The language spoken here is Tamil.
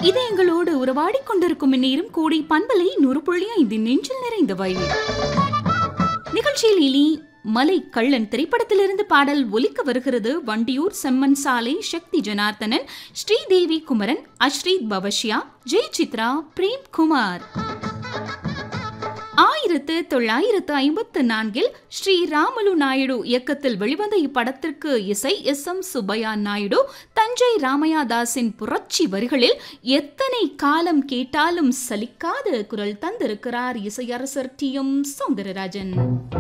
இதயங்களோடு உறவாடிக் கொண்டிருக்கும் இந்நேரம் கூடி பண்பலை நூறு புள்ளி ஐந்து நெஞ்சில் நிறைந்தவை நிகழ்ச்சியில் இனி மலை கள்ளன் திரைப்படத்திலிருந்து பாடல் ஒலிக்க வருகிறது வண்டியூர் செம்மன் சாலை சக்தி ஜனார்த்தனன் ஸ்ரீதேவி குமரன் அஸ்ரீத் பவஷ்யா ஜெய் சித்ரா பிரேம் குமார் ஆயிரத்து தொள்ளாயிரத்து ஐம்பத்து நான்கில் ஸ்ரீ ராமலு நாயுடு இயக்கத்தில் வெளிவந்த இப்படத்திற்கு இசை எஸ் எம் சுப்பையா நாயுடு தஞ்சை ராமையா தாஸின் புரட்சி வரிகளில் எத்தனை காலம் கேட்டாலும் சலிக்காத குரல் தந்திருக்கிறார் இசையரசர் டி எம் சௌந்தரராஜன்